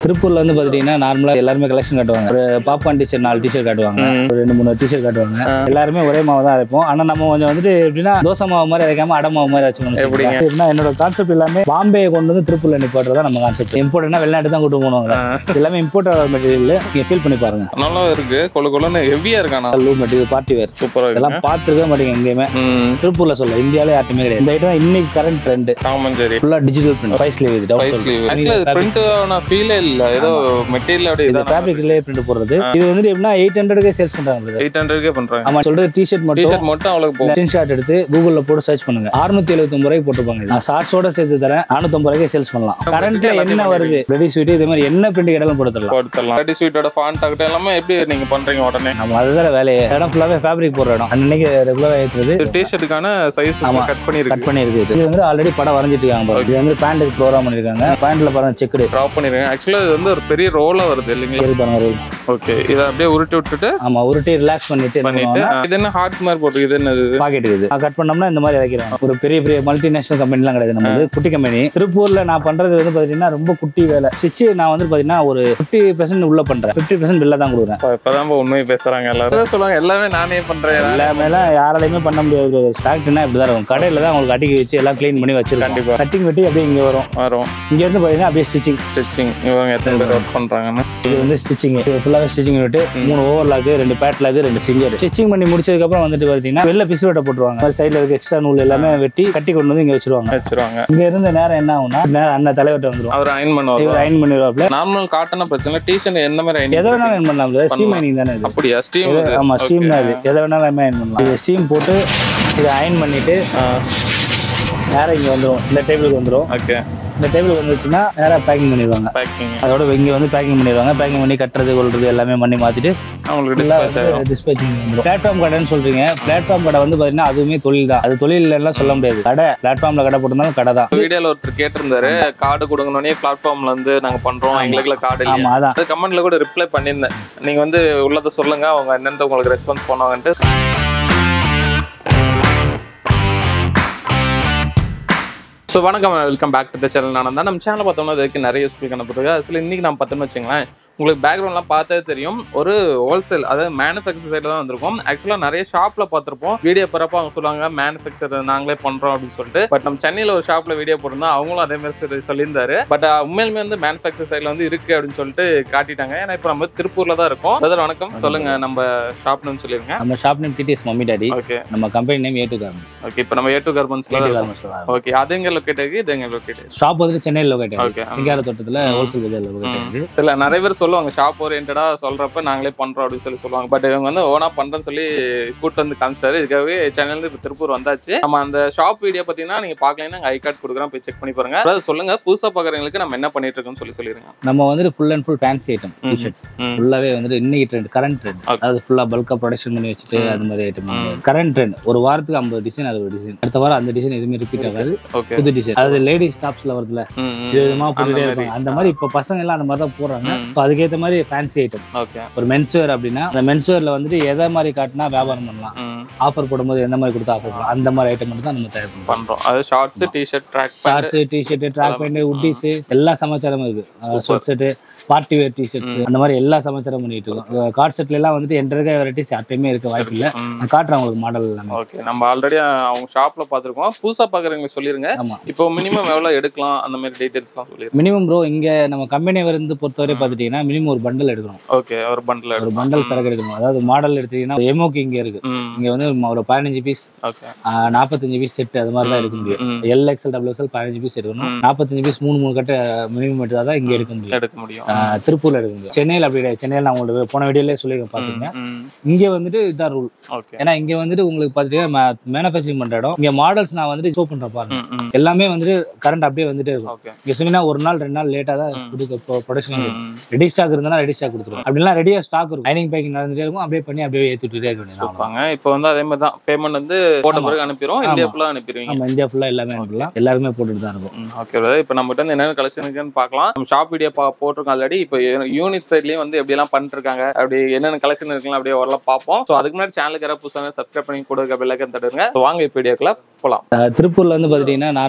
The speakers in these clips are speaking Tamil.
திருப்பூர்ல வந்து பாத்தீங்கன்னா நார்மலா எல்லாருமே கலெக்ஷன் காட்டுவாங்க ஒரு பாப்பான் டிஷர்ட் நாலு டிஷர்ட் காட்டுவாங்க ம். ஒரு ரெண்டு மூணு டிஷர்ட் காட்டுவாங்க எல்லாருமே ஒரே மாவு தான் அரைப்போம் ஆனா நம்ம கொஞ்சம் வந்துட்டு எப்படின்னா தோசை மாவு மாதிரி அரைக்காம அடை மாவு மாதிரி வச்சுக்கணும் எப்படிங்க? எப்படின்னா என்னோட கான்செப்ட் எல்லாமே பாம்பே கொண்டு வந்து திருப்பூர்ல நிப்பாட்டுறதா நம்ம கான்செப்ட் இம்போர்ட்னா வெளிநாட்டு தான் கூட்டு போனவங்க எல்லாமே இம்போர்ட் மெட்டீரியல் நீங்க ஃபீல் பண்ணி பாருங்க நல்லா இருக்கு கொழு கொழுன்னு ஹெவியா இருக்கானா லூ மெட்டீரியல் பார்ட்டி வேர் சூப்பரா இருக்கு இதெல்லாம் பார்த்துருக்கவே மாட்டீங்க எங்கேயுமே ம் திருப்பூர்ல சொல்ல இந்தியாவிலே யாருமே கிடையாது இந்த ஐட்டம் தான் இன்னைக்கு கரண்ட் ட்ரெண்ட் ஆமாம் சரி ஃபுல்லா டிஜிட்டல் பிரிண்ட் ஃபைவ் ஸ்லீவ் இது ஃபைவ் ஸ்லீவ் ஆக்சுவலி அது பிரிண்ட் ஆன ஃபீலே இல்ல ஏதோ மெட்டீரியல் அப்படியே இது இதான் ஃபேப்ரிக்லயே பிரிண்ட் போடுறது இது வந்துட்டு எப்படின்னா எயிட் ஹண்ட்ரட்கே சேல்ஸ் பண்றாங்க எயிட் ஹண்ட்ரட்கே பண்றாங்க ஆமா சொல்றது டிஷர்ட் மட்டும் டிஷர்ட் மட்டும் அவ்வளவு போகும் ஸ்கிரீன்ஷாட் எடுத்து கூகுள்ல போட்டு சர்ச் பண்ணுங்க 675 எழுபத்தொம்பது ரூபாய்க்கு போட்டுருப்பாங்க இது. நான் ஷார்ட்ஸோட சேர்த்து தரேன் 450 ரூபாய்க்கு சேல்ஸ் பண்ணலாம் கரண்ட்ல என்ன வருது ரெடி ஸ்வீட் இதே மாதிரி என்ன பிரிண்ட் கேட்டாலும் போட்டு தரலாம் போட்டுலாம் ரெடி ஸ்வீட்டோட ஃபாண்ட் ஆகட்டும் எல்லாமே எப்படி நீங்க பண்றீங்க உடனே நம்ம அதுதான் வேலையை இடம் ஃபுல்லாவே ஃபேப்ரிக் போடுற இடம் அன்னைக்கு ரெகுலரா ஏற்றுறது டிஷர்ட்டுக்கான சைஸ் ஆமா. கட் பண்ணிருக்கு கட் பண்ணிருக்கு இது இது வந்து ஆல்ரெடி படம் வரைஞ்சிட்டு இருக்காங்க பாருங்க. இது வந்து பேண்ட்டுக்கு ப்ரோக்ராம் பண்ணிருக்காங்க பேண்ட்ல பாருங்க செக்குடு ட்ராப் பண்ணிருக்கேன் ஆக்சுவலா இது வந்து ஒரு பெரிய ரோலா வருது இல்லைங்களா பாருங்க roll. ஓகே இதை அப்படியே உருட்டி விட்டுட்டு ஆமா உருட்டி ரிலாக்ஸ் பண்ணிட்டு என்ன பண்ணிட்டு பண்ணுவாங்க ஆ, இது என்ன ஹார்ட் மாதிரி போட்டு இது என்னது இது? பாக்கெட் இது கட் பண்ணோம்னா இந்த மாதிரி வைக்கிறாங்க ஒரு பெரிய பெரிய மல்டிநேஷனல் கம்பெனிலாம் கிடையாது நம்ம வந்து குட்டி கம்பெனி திருப்பூர்ல நான் பண்றது வந்து பாத்தீங்கன்னா ரொம்ப குட்டி வேலை ஸ்டிச் நான் வந்து பாத்தீங்கன்னா ஒரு ஃபிஃப்டி பெர்சென்ட் உள்ள பண்றேன் ஃபிஃப்டி பெர்சென்ட் வெளில தான் கொடுக்குறேன் இப்ப- இப்பதான் இப்ப உண்மையை பேசுறாங்க எல்லாரும் அதான் சொல்லுவாங்க எல்லாமே நானே பண்றேன் எல்லாமேலாம் யாராலையுமே பண்ண முடியாது ஃபேக்ட்ரினா இப்படி தான் இருக்கும் கடையில தான் உங்களுக்கு அடிக்க வச்சு எல்லாம் க்ளீன் பண்ணி வச்சிருக்கோம் கண்டிப்பா. கட்டிங் வெட்டி அப்படியே இங்க வரும் வரும் இங்க இருந்து பாத்தீங்கன்னா அப்படியே ஸ்டிச்சிங் ஸ்டிச்சிங் இவங்க எத்தனை பேர் ஒர்க் பண்றாங்கன்னு இது வந்து ஸ்டிச்சிங் இது ஃபுல்லாக ஸ்டிச்சிங் விட்டு மூணு ஓவர்லாக்கு ரெண்டு பேட்லாக்கு ரெண்டு சிங்கர் ஸ்டிச்சிங் பண்ணி முடிச்சதுக்கு அப்புறம் வந்துட்டு பாத்தீங்கன்னா வெளில பிசு வெட்ட போட்டுருவாங்க சைடுல இருக்க எக்ஸ்ட்ரா நூல் எல்லாமே வெட்டி கட்டி கொண்டு வந்து இங்க வச்சிருவாங்க வச்சிருவாங்க இங்க இருந்து நேரம் என்ன ஆகும்னா நேரம் அண்ணன் தலைவர்கிட்ட வந்துரும் அவர் அயன் இவர் பண்ணுவார் அயன் பண்ணிடுவாப்ல நார்மல் காட்டன பிரச்சனை டிஷர்ட் எந்த மாதிரி அயன் எதை வேணாலும் அயன் பண்ணலாம் ஸ்டீம் பண்ணலாம். அயனிங் தானே இது அப்படியா ஸ்டீம் எது- ஆமா ஸ்டீம் தான் இது எதை வேணாலும் அயன் பண்ணலாம் இது ஸ்டீம் போட்டு இதை அயன் பண்ணிட்டு நேரம் இங்க வந்துரும் இந்த டேபிளுக்கு வந்துரும் ஓகே இந்த டேபிளுக்கு வந்துருச்சுன்னா நேரா பேக்கிங் பண்ணிடுவாங்க பேக்கிங் அதோட இங்க வந்து பேக்கிங் பண்ணிடுவாங்க பேக்கிங் பண்ணி கட்டுறது கொள்றது எல்லாமே பண்ணி மாத்திட்டு அவங்களுக்கு டிஸ்பேச் ஆயிரும் டிஸ்பேச்சிங் வந்துடும் பிளாட்ஃபார்ம் கடைன்னு சொல்றீங்க பிளாட்ஃபார்ம் கடை வந்து பாத்தீங்கன்னா அதுவுமே தொழில் தான் அது தொழில் எல்லாம் சொல்ல முடியாது கடை பிளாட்ஃபார்ம்ல கடை போட்டிருந்தாலும் கடை தான் வீடியோல ஒருத்தர் கேட்டிருந்தாரு கார்டு கொடுங்கனோடனே பிளாட்ஃபார்ம்ல இருந்து நாங்க பண்றோம் எங்களுக்கு கார்டு இல்லையா ஆமா அதான் அது கமெண்ட்ல கூட ரிப்ளை பண்ணியிருந்தேன் நீங்க வந்து உள்ளத சொல்லுங்க அவங்க என்னென்ன உங்களுக்கு ரெஸ்பான்ஸ் பண்ணுவாங்கன்ட்டு ஸோ வணக்கம் welcome back to the channel நான் தான் நம்ம சேனல் பார்த்தோம்னா அதுக்கு நிறைய யூஸ்ஃபுல் கணப்பிருக்கு அதில் இன்னைக்கு நம்ம பார்த்தோம்னு வச்சுங்களேன் உங்களுக்கு பேக்ரவுண்ட்லாம் பார்த்தே தெரியும் ஒரு ஹோல்சேல் அதாவது மேனுஃபேக்சர் சைடில் தான் வந்திருக்கும் ஆக்சுவலாக நிறைய ஷாப்பில் பார்த்துருப்போம் வீடியோ போகிறப்ப அவங்க சொல்லுவாங்க மேனுஃபேக்சர் நாங்களே பண்ணுறோம் அப்படின்னு சொல்லிட்டு பட் நம்ம சென்னையில் ஒரு ஷாப்பில் வீடியோ போட்டிருந்தோம் அவங்களும் அதே மாதிரி சொல்லி சொல்லியிருந்தாரு பட் உண்மையிலுமே வந்து மேனுஃபேக்சர் சைடில் வந்து இருக்கு அப்படின்னு சொல்லிட்டு காட்டிட்டாங்க ஏன்னா இப்போ நம்ம திருப்பூரில் தான் இருக்கோம் பிரதர் வணக்கம் சொல்லுங்க நம்ம ஷாப் நேம் சொல்லிருங்க நம்ம shop name TDS mummy daddy okay நம்ம company name A to garments okay இப்போ நம்ம ஏ டூ கார்மெண்ட்ஸ்ல ஏ டு இருக்கோம் கார்மெண்ட்ஸ்ல தான் ஓகே அது எங்க லொக்கேட் ஆகி இது எங்க லொக்கேட் ஷாப் வந்து சென்னையில் லொகேட் Okay. ஆகுது சிங்கார தோட்டத்தில் ம். ஹோல்சேல் பஜார்ல லொகேட் ஆகுது சில நிறைய பேர் சொல்லுவாங்க ஷாப் ஓரியன்டா சொல்றப்ப நாங்களே பண்றோம் அப்படின்னு சொல்லி சொல்லுவாங்க பட் இவங்க வந்து ஓனா பண்றேன்னு சொல்லி கூட்டு வந்து காமிச்சிட்டாரு இதுக்காகவே சென்னையில இருந்து இப்போ திருப்பூர் வந்தாச்சு நம்ம அந்த ஷாப் வீடியோ பாத்தீங்கன்னா நீங்க பாக்கலைன்னா ஐ கார்டு கொடுக்குறோம் போய் செக் பண்ணி பாருங்க அதாவது சொல்லுங்க புதுசா பாக்குறவங்களுக்கு நம்ம என்ன பண்ணிட்டு இருக்கோம்னு சொல்லி சொல்லிருங்க நம்ம வந்துட்டு full and full fancy item ம். டிஷர்ட்ஸ் ம். ஃபுல்லாவே வந்துட்டு இன்னைக்கு ட்ரெண்ட் கரண்ட் ட்ரெண்ட் Okay. அதாவது ஃபுல்லா பல்கா ப்ரொடக்ஷன் பண்ணி வச்சுட்டு ம். அது மாதிரி ஐட்டம் ம். கரண்ட் ட்ரெண்ட் ஒரு வாரத்துக்கு ஐம்பது டிசைன் அது ஒரு டிசைன் அடுத்த வாரம் அந்த டிசைன் எதுவுமே ரிப்பீட் ஆகாது ஓகே புது டிசைன் அது லேடி ஸ்டாப்ஸ்ல வருதுல இது விதமா போட்டுட்டே மாதிரி. இருப்பாங்க அந்த மாதிரி இப்போ பசங்க எல்லாம் அந்த மாதிரி தான் போடுறாங்க ம். ஸோ அதுக்கேற்ற மாதிரி ஃபேன்சி ஐட்டம் ஓகே ஒரு மென்ஸ்வேர் அப்படின்னா அந்த மென்ஸ்வேர்ல வந்துட்டு எதை மாதிரி காட்டினா வியாபாரம் பண்ணலாம் ஆஃபர் போடும்போது எந்த மாதிரி கொடுத்தா ஆஃபர் பண்ணலாம் அந்த மாதிரி ஐட்டம் மட்டும் தான் நம்ம தயார் பண்ணுறோம் பண்றோம் அது shorts T-shirt track shorts T-shirt track pant உட்டிஸ் எல்லா சமாச்சாரமும் இருக்கு shirt set party wear T-shirts அந்த மாதிரி எல்லா சமாச்சாரம் பண்ணிட்டு இருக்கோம் கார்ட் செட்ல எல்லாம் வந்துட்டு எந்த இருக்க வெரைட்டிஸ் யார்ட்டையுமே இருக்க வாய்ப்பு இல்லை நான் காட்டுறேன் உங்களுக்கு மாடல் எல்லாமே ஓகே நம்ம ஆல்ரெடி அவங்க ஷாப்ல பாத்துருக்கோம் புதுசா பாக்குறவங்களுக்கு சொல்லிருங்க ஆமா இப்போ மினிமம் எவ்வளவு எடுக்கலாம் அந்த மாதிரி டீடைல்ஸ்லாம் சொல்லிருங்க மினிமம் ப்ரோ இங்க நம்ம கம்பெனி வந்து பொறுத்தவரை பார்த்துட்டீங்கன்னா மினிமம் ஒரு பண்டல் எடுக்கணும் ஓகே ஒரு பண்டில் ஒரு பண்டல் சரக்கு எடுக்கணும் அதாவது மாடல் எடுத்தீங்கன்னா எமோக்கு இங்க இருக்கு ம் இங்க வந்து ஒரு பதினஞ்சு பீஸ் ஓகே நாற்பத்தஞ்சு பீஸ் செட் அது மாதிரி தான் எடுக்க முடியும் M L XL double XL பதினஞ்சு பீஸ் எடுக்கணும் நாற்பத்தஞ்சு பீஸ் மூணு மூணு கட்ட மினிமம் எடுத்தா தான் இங்க எடுக்க முடியும் எடுக்க முடியும் ஆஹ் திருப்பூர்ல எடுக்க முடியும் சென்னையில் அப்படி கிடையாது சென்னையில் நான் உங்களுக்கு போன வீடியோலேயே சொல்லியிருக்கேன் பார்த்தீங்க ம் இங்க வந்துட்டு இதுதான் ரூல் ஓகே ஏன்னா இங்க வந்துட்டு உங்களுக்கு பார்த்துட்டீங்கன்னா மேனுஃபேக்சரிங் பண்ற இடம் இங்க மாடல்ஸ் நான் வந்துட்டு ஷோ பண்றேன் பாருங்க ம் ம் எல்லாமே வந்துட்டு கரண்ட் அப்படியே வந்துட்டே இருக்கும் ஓகே இங்க சொன்னீங்கன்னா ஒரு நாள் ரெண்டு நாள் லேட்டா தான் கொடுக்க ப்ரொடக்ஷன் ம் ரெடி ஸ்டாக் இருந்தா ரெடி ஸ்டாக் கொடுத்துருவோம் அப்படிலாம் ரெடியா ஸ்டாக் இருக்கும் லைனிங் பேக்கிங் நடந்துட்டே இருக்கும் அப்படியே பண்ணி அப்படியே ஏற்றிட்டே இருக்க வேண்டியது இருப்பாங்க இப்போ வந்து அதே மாதிரி தான் பேமெண்ட் வந்து போட்ட பிறகு அனுப்பிடுவோம் இந்தியா ஃபுல்லாக அனுப்பிடுவீங்க நம்ம இந்தியா ஃபுல்லா எல்லாமே அனுப்பலாம் எல்லாருமே போட்டுட்டு தான் இருக்கும் ஓகே பிரதர் இப்போ நம்ம கிட்ட என்னென்ன கலெக்ஷன் இருக்குன்னு பார்க்கலாம் நம்ம ஷாப் வீடியோ பா போட்டிருக்கோம் ஆல்ரெடி இப்போ யூனிட் சைட்லேயும் வந்து எப்படியெல்லாம் பண்ணிட்டு இருக்காங்க அப்படி என்னென்ன கலெக்ஷன் இருக்குலாம் அப்படியே வரலாம் பார்ப்போம் ஸோ அதுக்கு முன்னாடி சேனலுக்கு யாராவது புதுசாக சப்ஸ்கிரைப் பண்ணி கொடுக்க பெல்லைக்கன் தட்டுங்க So வாங்க இப்போ வீடியோக்குள்ள போகலாம் அஹ் திருப்பூர்ல வந்து பாத்துட்டீங்கன்னா நார்மலா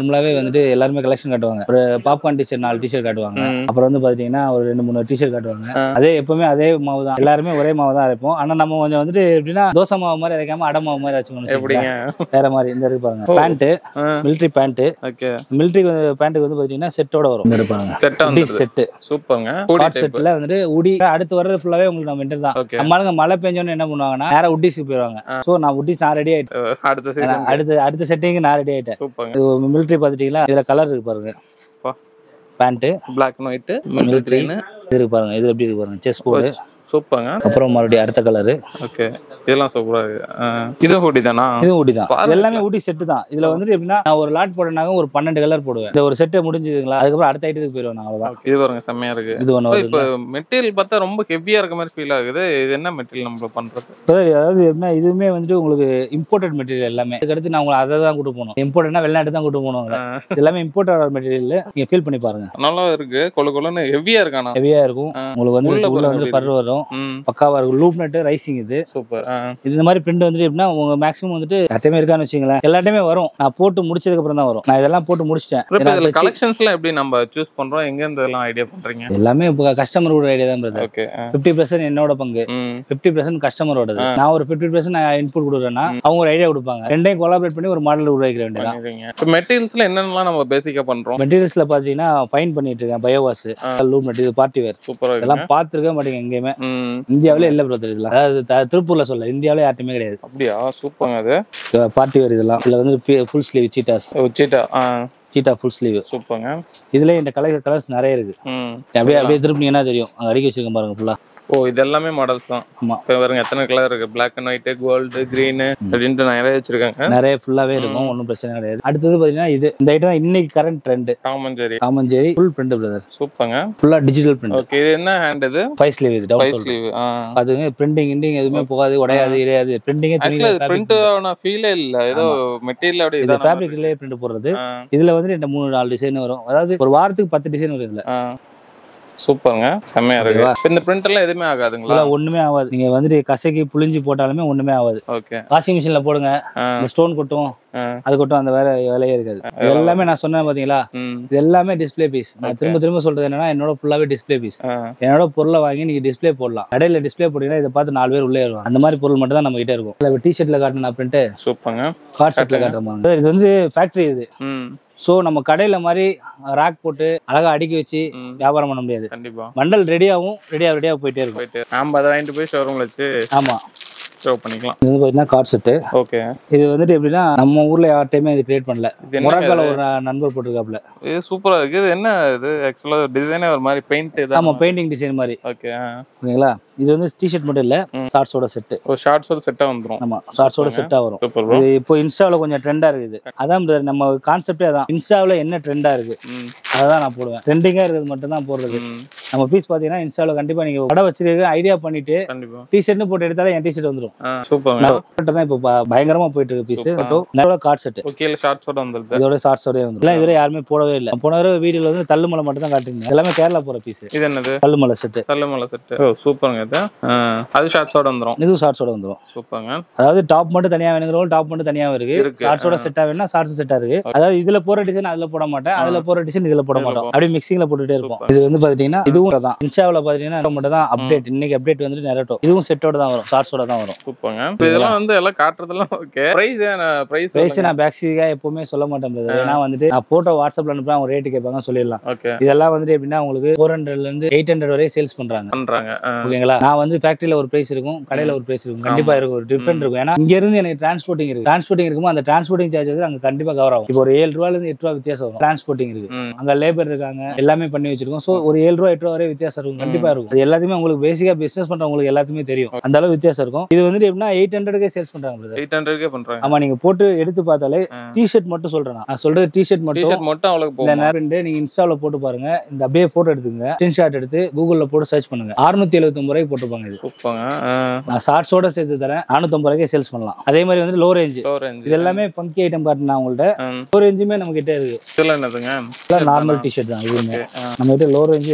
நார்மலாவே வந்துட்டு எல்லாருமே கலெக்ஷன் காட்டுவாங்க ஒரு பாப்கார்ன் டிஷர்ட் நாலு டிஷர்ட் காட்டுவாங்க ம். அப்புறம் வந்து பாத்தீங்கன்னா ஒரு ரெண்டு மூணு டிஷர்ட் காட்டுவாங்க ஆ. அதே எப்பவுமே அதே மாவு தான் எல்லாருமே ஒரே மாவு தான் அரைப்போம் ஆனா நம்ம கொஞ்சம் வந்துட்டு எப்படின்னா தோசை மாவு மாதிரி அரைக்காம அடை மாவு மாதிரி வச்சுக்கணும் எப்படிங்க வேற மாதிரி இந்த இருக்கு பாருங்க ஓ. Pant military pant okay military பேண்ட்டுக்கு வந்து பாத்தீங்கன்னா செட்டோட வரும் இந்த இருப்பாங்க செட்டா உடி வந்து செட்டு சூப்பர்ங்க காட் செட்ல வந்துட்டு உடி அடுத்து வர்றது ஃபுல்லாவே உங்களுக்கு நம்ம வின்டர் தான் ஓகே நம்மளுங்க மழை பெஞ்சோன்னு என்ன பண்ணுவாங்கன்னா நேரா உட்டிஸ்க்கு போயிடுவாங்க சோ நான் உட்டிஸ் நான் ரெடி ஆயிட்டேன் அடுத்த சீசன் அடுத்த அடுத்த செட்டிங்க்கு நான் ரெடி ஆயிட்டேன் சூப்பர்ங்க மிலிட்ரி பாத்துட்டீங்களா இதுல கலர் இருக்கு பாருங்க பா. Pant black and white military மிலிட்ரின்னு இது இருக்கு பாருங்க இது எப்படி இருக்கு பாருங்க செஸ் போர்டு சூப்பர்ங்க அப்புறம் மறுபடியும் அடுத்த கலரு ஓகே இதெல்லாம் சூப்பரா இருக்கு ஆ, இதுவும் ஹூடி தானா இதுவும் ஊட்டி தான் பாருங்க. இது எல்லாமே ஊட்டி செட்டு தான் இதுல வந்துட்டு எப்படின்னா நான் ஒரு லாட் போட்டேனாக்க ஒரு பன்னெண்டு கலர் போடுவேன் இந்த ஒரு செட்டை முடிஞ்சுதுங்களா அதுக்கப்புறம் அடுத்த ஐட்டத்துக்கு போயிடுவேன் நான் அவ்வளவுதான் இது பாருங்க செம்மையா இருக்கு இது ஒன்று வருது இப்போ மெட்டீரியல் பார்த்தா ரொம்ப ஹெவியா இருக்க மாதிரி ஃபீல் ஆகுது இது என்ன மெட்டீரியல் நம்ம பண்றது அதாவது அதாவது எப்படின்னா இதுவுமே வந்துட்டு உங்களுக்கு இம்போர்ட்டட் மெட்டீரியல் எல்லாமே அதுக்கடுத்து நான் உங்களை அதை தான் கூட்டு போகணும் இம்போர்ட்னா வெளிநாட்டு தான் கூட்டு போகணும் ஆ. இது எல்லாமே இம்போர்ட்டட் மெட்டீரியல் நீங்க ஃபீல் பண்ணி பாருங்க நல்லா இருக்கு கொழு கொழுன்னு ஹெவியா இருக்கானா ஹெவியா இருக்கும் ஆ. உங்களுக்கு வந்து உள்ள உள்ள பாருங்க வந்து எப்படி பரு வரும் ம் பக்காவா இருக்கும் லூப் நட்டு ரைசிங் இது சூப்பர் இது இந்த மாதிரி பிரிண்ட் வந்துட்டு எப்படின்னா உங்க மேக்ஸிமம் வந்துட்டு எல்லாத்தையுமே இருக்கான்னு வச்சுங்களேன் எல்லாத்தையுமே வரும் நான் போட்டு முடிச்சதுக்கு அப்புறம் தான் வரும் நான் இதெல்லாம் போட்டு முடிச்சிட்டேன் இப்போ ஏன்னா இதுல வச்சு- கலெக்ஷன்ஸ்லாம் எப்படி நம்ம சூஸ் பண்றோம் எங்க இருந்து எல்லாம் ஐடியா பண்றீங்க எல்லாமே இப்போ கஸ்டமரோட ஐடியா தான் பிரதர் ஓகே ஃபிஃப்டி பர்சன்ட் என்னோட பங்கு ம் ஃபிஃப்டி பர்சன்ட் கஸ்டமரோடது நான் ஒரு ஃபிஃப்டி பர்சன்ட் நான் இன்புட் கொடுக்குறேன்னா அவங்க ஒரு ஐடியா கொடுப்பாங்க ரெண்டையும் கொலாபரேட் பண்ணி ஒரு மாடல் உருவாக்கிற வேண்டியதான் பண்ணிருக்கீங்க இப்போ மெட்டீரியல்ஸ்ல என்னென்னலாம் நம்ம பேசிக்கா பண்றோம் மெட்டீரியல்ஸ்ல பாத்தீங்கன்னா ஃபைன் பண்ணிட்டு இருக்கேன் பயோவாஸ் லூப் நட் இது பார்ட்டி வேர் சூப்பரா இருக்கு இதெல்லாம் பார்த்துருக்க மாட்டேங்க எங்கேயுமே ம் இந்தியாவிலே இல்ல பிரதர் இதெல்லாம் அதாவது த- திருப்பூர்ல சொல்ல இந்தியாவிலே யார்ட்டுமே கிடையாது அப்படியா சூப்பர்ங்க அது பார்ட்டி வேர் இதெல்லாம் இதுல வந்து ஃபுல் ஸ்லீவ் சீட்டாஸ் வச்சுட்டா ஆ சீட்டா ஃபுல் ஸ்லீவ் சூப்பர்ங்க இதுல இந்த கலர் கலர்ஸ் நிறைய இருக்கு ம் அப்படியே அப்படியே திருப்பினீங்கன்னா தெரியும் அங்க அடிக்க வச்சிருக்கேன் பாருங்க ஃபுல்லா ஓ இது எல்லாமே மாடல்ஸ் தான் ஆமா இப்போ பாருங்க எத்தனை கலர் இருக்கு black and white gold green அப்படின்ட்டு நிறைய வச்சிருக்காங்க நிறைய ஃபுல்லாவே இருக்கும் ஒன்றும் பிரச்சனை கிடையாது அடுத்தது பாத்தீங்கன்னா இது இந்த ஐட்டம் தான் இன்னைக்கு கரண்ட் ட்ரெண்ட் காமஞ்சேரி காமஞ்சேரி ஃபுல் பிரிண்ட் பிரதர் சூப்பர்ங்க ஃபுல்லா டிஜிட்டல் பிரிண்ட் ஓகே இது என்ன ஹேண்ட் இது ஃபைவ் ஸ்லீவ் இது டவுன் ஃபைவ் சொல்றேன் ஸ்லீவ் ஆ அதுங்க பிரிண்டிங் கிண்டிங் எதுவுமே போகாது உடையாது இடையாது பிரிண்டிங்கே ஆக்சுவலா இது பிரிண்ட் ஆன ஃபீலே இல்ல ஏதோ மெட்டீரியல் அப்படியே இது இதான ஃபேப்ரிக்லயே பிரிண்ட் போடுறது ஆ, இதுல வந்து இந்த மூணு நாலு டிசைன் வரும் அதாவது ஒரு வாரத்துக்கு பத்து டிசைன் வரும் இதுல ஆ. சூப்பருங்க செம்மையா இருக்கு ஓகேவா? இப்ப இந்த பிரிண்ட் எல்லாம் எதுவுமே ஆகாதுங்களா இதுல ஒண்ணுமே ஆகாது நீங்க வந்துட்டு கசக்கி புளிஞ்சு போட்டாலுமே ஒண்ணுமே ஆகாது ஓகே வாஷிங் மிஷின்ல போடுங்க இந்த ஸ்டோன் கொட்டும் அது கொட்டும் அந்த வேற வேலையே இருக்காது இது எல்லாமே நான் சொன்னேன் பாத்தீங்களா ம் இது எல்லாமே டிஸ்ப்ளே பீஸ் நான் திரும்ப திரும்ப சொல்றது என்னன்னா என்னோட ஃபுல்லாவே டிஸ்ப்ளே பீஸ் ஆ, என்னோட பொருளை வாங்கி நீங்க டிஸ்ப்ளே போடலாம் கடையில டிஸ்ப்ளே போட்டீங்கன்னா இதை பார்த்து நாலு பேர் உள்ளே வருவாங்க அந்த மாதிரி பொருள் மட்டும் தான் நம்ம கிட்ட இருக்கும் இல்ல டிஷர்ட்ல காட்டின பிரிண்ட் சூப்பருங்க கார்ட் செட்ல காட்டுற மாதிரி இது வந்து ஃபேக்டரி இது ம் ஸோ நம்ம கடையில மாதிரி ரேக் போட்டு அழகா அடுக்கி வச்சு ம் வியாபாரம் பண்ண முடியாது கண்டிப்பா மண்டல் ரெடியாகவும் ரெடியா ரெடியா போயிட்டே இருக்கும் போயிட்டு நாம அதை வாங்கிட்டு போய் ஷோரூம்ல வச்சு ஆமா ஷோ பண்ணிக்கலாம் இது வந்து பார்த்தீங்கன்னா கார்ட் செட்டு ஓகே இது வந்துட்டு எப்படின்னா நம்ம ஊர்ல யார்ட்டையுமே இது கிரியேட் பண்ணல இது என்ன மொராக்கால ஒரு நண்பர் போட்டிருக்காப்ல இது சூப்பரா இருக்கு இது என்ன இது ஆக்சுவலா டிசைனே ஒரு மாதிரி பெயிண்ட் ஆமா இதான் பெயிண்டிங் டிசைன் மாதிரி ஓகே ஓகேங்களா இது வந்து டிஷர்ட் மட்டும் இல்ல ம். ஷார்ட்ஸோட செட்டு ஒரு ஷார்ட்ஸ் ஒரு செட்டா வந்துரும் ஆமா ஷார்ட்ஸோட செட்டா வரும் சூப்பர் ப்ரோ இது இப்போ இன்ஸ்டாவில் கொஞ்சம் ட்ரெண்டா இருக்குது அதான் brother, நம்ம கான்செப்டே அதான் இன்ஸ்டாவில் என்ன ட்ரெண்டா இருக்கு ம் அதான் நான் போடுவேன் ட்ரெண்டிங்கா இருக்கிறது மட்டும் தான் போடுறது ம் நம்ம பீஸ் பாத்தீங்கன்னா இன்ஸ்டாவில் கண்டிப்பா நீங்க கடை வச்சிருக்க ஐடியா பண்ணிட்டு கண்டிப்பா டிஷர்ட்னு போட்டு எடுத்தாலே என் டிஷர்ட் வந்துடும் ஆ சூப்பருங்க தான் இப்போ ப- பயங்கரமா போயிட்டு இருக்கு பீஸ் நிறைய கார்ட் செட் ஓ, கீழே ஷார்ட்ஸோட வந்துருது இதோட ஷார்ட்ஸோட வந்து எல்லாம் இதுவரை யாருமே போடவே இல்லை போன தடவை வீடியோல வந்து தள்ளுமலை மட்டும் தான் காட்டிருந்தேன் எல்லாமே கேரளா போற பீஸ் இது என்னது தள்ளுமலை செட்டு தள்ளுமலை செட்டு ஓ சூப்பருங்க இது ஆ, அது ஷார்ட்ஸோட வந்துரும் இதுவும் ஷார்ட்ஸோட வந்துடும் சூப்பருங்க அதாவது டாப் மட்டும் தனியா வேணுங்கிறவங்க டாப் மட்டும் தனியா இருக்கு இருக்கு. ஷார்ட்ஸோட செட்டா வேணும்னா ஷார்ட்ஸ் செட்டா இருக்கு அதாவது இதுல போற டிசைன் அதுல போட மாட்டேன் அதுல போற டிசைன் இதுல போட மாட்டோம் அப்படியே மிக்சிங்ல போட்டுட்டே இருப்போம் இது வந்து பாத்தீங்கன்னா இதுவும் தான் இன்ஸ்டாவில் பாத்தீங்கன்னா இது மட்டும் தான் அப்டேட் இன்னைக்கு அப்டேட் வந்துட்டு நெரட்டோ இதுவும் செட்டோட தான் வரும் ஷார்ட்ஸோட தான் வரும் சூப்பருங்க இப்ப இதெல்லாம் வந்து எல்லாம் காட்டுறதெல்லாம் ஓகே பிரைஸ் பிரைஸ் பிரைஸ் நான் பேக்ஸிக்காக எப்பவுமே சொல்ல மாட்டேன் brother. ஏன்னா வந்துட்டு நான் போட்டோ வாட்ஸ்அப்ல அனுப்புறேன் அவங்க ரேட்டு கேட்பாங்க சொல்லிடலாம் ஓகே இதெல்லாம் வந்துட்டு எப்படின்னா உங்களுக்கு ஃபோர் ஹண்ட்ரட்ல இருந்து எயிட் ஹண்ட்ரட் வரை சேல்ஸ் பண்றாங்க பண்றாங்க ஆ, ஓகேங்களா நான் வந்து ஃபேக்டரியில ஒரு பிரைஸ் இருக்கும் கடையில ஒரு பிரைஸ் இருக்கும் கண்டிப்பா இருக்கும் ஒரு டிஃபரெண்ட் இருக்கும் ஏன்னா இங்க இருந்து எனக்கு டிரான்ஸ்போர்ட்டிங் இருக்கு டிரான்ஸ்போர்ட்டிங் இருக்கும்போது அந்த டிரான்ஸ்போர்ட்டிங் சார்ஜ் வந்து அங்க கண்டிப்பா கவர் ஆகும் இப்போ ஒரு ஏழு ரூபாயில இருந்து எட்டு ரூபா வித்தியாசம் வரும் டிரான்ஸ்போர்ட்டிங் இருக்கு ம் அங்க லேபர் இருக்காங்க எல்லாமே பண்ணி வச்சிருக்கோம் சோ ஒரு ஏழு ரூபா எட்டு ரூபா வரை வித்தியாசம் இருக்கும் கண்டிப்பா இருக்கும் அது எல்லாத்தையுமே உங்களுக்கு பேசிக்கா பிசினஸ் பண்றவங்களுக்கு எல்லாத்துமே தெரியும் அந்த அளவு வித்தியாசம் இருக்கும் இது வந்துட்டு எப்படின்னா எயிட் ஹண்ட்ரட்கே சேல்ஸ் பண்றாங்க brother. எயிட் ஹண்ட்ரட்கே பண்றாங்க ஆமா நீங்க போட்டு எடுத்து பார்த்தாலே ஆ. டிஷர்ட் மட்டும் சொல்றேன் நான். நான் சொல்றது டிஷர்ட் மட்டும் டிஷர்ட் மட்டும் அவளுக்கு இந்த போகும் நேரம் நீங்க இன்ஸ்டால போட்டு பாருங்க இந்த அப்படியே போட்டோ எடுத்துங்க ஸ்கிரீன்ஷாட் எடுத்து கூகுள்ல போட்டு சர்ச் பண்ணுங்க 679 எழுபத்தி ரூபாய்க்கு போட்டுப்பாங்க இது சூப்பருங்க நான் ஷார்ட்ஸோட சேர்த்து தரேன் 450 ரூபாய்க்கே சேல்ஸ் பண்ணலாம் அதே மாதிரி வந்து லோ ரேஞ்ச் லோ ரேஞ்ச் இது எல்லாமே பங்கி ஐட்டம் காட்டினா உங்கள்ட்ட லோ ரேஞ்சுமே நம்ம கிட்ட இருக்கு இதெல்லாம் என்னதுங்க எல்லாம் நார்மல் டிஷர்ட் தான் இதுவுமே நம்ம கிட்ட லோ ரேஞ்சும் இருக்கு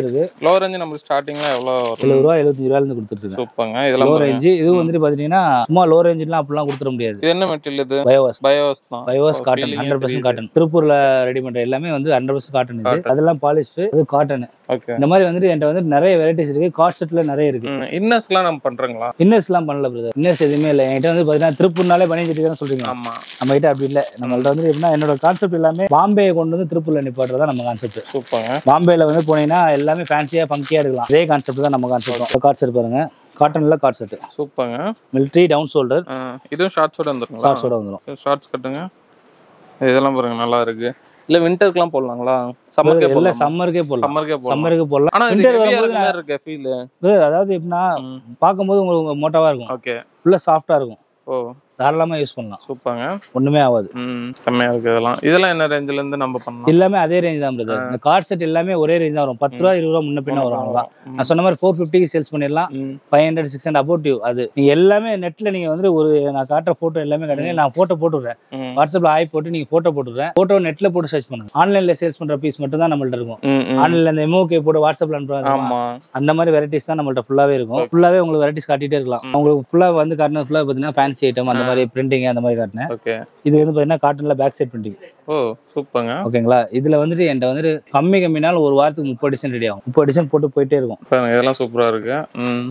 லோ ரேஞ்ச் நம்ம ஸ்டார்டிங்ல எவ்வளோ வரும் எழுபது ரூபா எழுபத்தஞ்சு ரூபாயில இருந்து கொடுத்துட்டு இருக்கேன் சூப்பங்க லோ இதெல்லாம் பாருங்க. ரேஞ்சு இது வந்துட்டு பாத்தீங்கன்னா சும்மா லோ ரேஞ்சுலாம் அப்படிலாம் கொடுத்துட முடியாது இது என்ன மெட்டீரியல் இது பயோவாஸ் பயோஸ் தான் பயோவாஸ் ஓ, காட்டன் feeling ஏ ஹண்ட்ரட் பர்சன்ட் தெரியுது. காட்டன் திருப்பூர்ல ரெடி பண்ற எல்லாமே வந்து ஹண்ட்ரட் பர்சன்ட் காட்டன் இது Cotton. அதெல்லாம் பாலிஸ்டர் அது காட்டன் ஓகே இந்த மாதிரி வந்துட்டு என்கிட்ட வந்து நிறைய வெரைட்டிஸ் இருக்கு காட் செட்ல நிறைய இருக்கு இன்னர்ஸ்லாம் நம்ம பண்றோங்களா இன்னர்ஸ் எல்லாம் பண்ணல பிரதர் இன்னர்ஸ் எதுவுமே இல்லை என்கிட்ட வந்து பாத்தீங்கன்னா திருப்பூர்னாலே பனியன் சட்டி தான் சொல்றீங்க ஆமா நம்ம கிட்ட அப்படி இல்லை நம்மள்ட்ட வந்து எப்படின்னா என்னோட கான்செப்ட் எல்லாமே பாம்பே கொண்டு வந்து திருப்பூர்ல நிப்பாட்டுறது தான் நம்ம கான்செப்ட் சூப்பங்க பாம்பேல வந்து போனீங்கன்னா எல்லாமே ஃபேன்சியா ஃபங்கியா இருக்கலாம் அதே கான்செப்ட் தான் நம்ம கான்செப்ட் கார்ட் செட் பாருங்க காட்டன்ல கார்ட் செட் சூப்பங்க மிலிட்ரி டவுன் ஷோல்டர் ஆ, இதுவும் ஷார்ட்ஸோட வந்துருங்களா ஷார்ட்ஸோட வந்துடும் ஷார்ட்ஸ் கட்டுங்க இதெல்லாம் பாருங்க நல்லா இருக்கு இல்ல விண்டருக்குலாம் போடலாங்களா சம்மருக்கே எல்லாம் போடலாம் சம்மருக்கே போடலாம் சம்மருக்கே போடலாம் சம்மருக்கு போடலாம் ஆனா இது winter heavy-ஆ வரும்போது இருக்க மாதிரி இருக்கு ஃபீல் brother, அதாவது எப்படின்னா பார்க்கும்போது உங்களுக்கு மோட்டாவா இருக்கும் ஓகே ஃபுல்லா சாஃப்டா இருக்கும் ஓ தாராளமா யூஸ் பண்ணலாம் சூப்பங்க ஒண்ணுமே ஆகாது ம் செம்மையா இருக்கு இதெல்லாம் இதெல்லாம் என்ன ரேஞ்சில இருந்து நம்ம பண்ணலாம் எல்லாமே அதே ரேஞ்ச் தான் பிரதர் இந்த கார்ட் செட் எல்லாமே ஒரே ரேஞ்ச் தான் வரும் பத்து ரூபா இருபது ரூபா முன்ன பின்ன வரும் அவ்வளவுதான் நான் சொன்ன மாதிரி ஃபோர் ஃபிஃப்டிக்கு சேல்ஸ் பண்ணிடலாம் ம். Five hundred six hundred about you அது நீங்க எல்லாமே நெட்ல நீங்க வந்து ஒரு நான் காட்டுற போட்டோ எல்லாமே காட்டுங்க நான் போட்டோ போட்டுடுறேன் ம். வாட்ஸ்அப்ல ஆய் போட்டு நீங்க போட்டோ போட்டுடுறேன் போட்டோ நெட்ல போட்டு சர்ச் பண்ணுங்க ஆன்லைன்ல சேல்ஸ் பண்ற பீஸ் மட்டும் தான் நம்மள்ட்ட இருக்கும் ம், ம். ஆன்லைன்ல இந்த எமோகே போட்டு வாட்ஸ்அப்ல அனுப்புறாங்க ஆமா அந்த மாதிரி வெரைட்டிஸ் தான் நம்மள்ட்ட ஃபுல்லாவே இருக்கும் ஃபுல்லாவே உங்களுக்கு வெரைட்டிஸ் காட்டிட்டே இருக்கலாம் உங்களுக்கு ஃபுல்லா வந்து காட்டினது ஃபுல்லா பாத்தீங்கன்னா ஃபேன்சி ஐட்டம் அந்த மாதிரி பிரிண்டிங் அந்த மாதிரி காட்டினேன் ஓகே இது வந்து பாத்தீங்கன்னா காட்டன்ல பேக் சைட் பிரிண்டிங் ஓ சூப்பருங்க ஓகேங்களா இதுல வந்துட்டு என்கிட்ட வந்துட்டு கம்மி கம்மினாலும் ஒரு வாரத்துக்கு முப்பது டிசைன் ரெடி ஆகும் முப்பது டிசைன் போட்டு போயிட்டே இருக்கும் பாருங்க இதெல்லாம் சூப்பரா இருக்கு ம்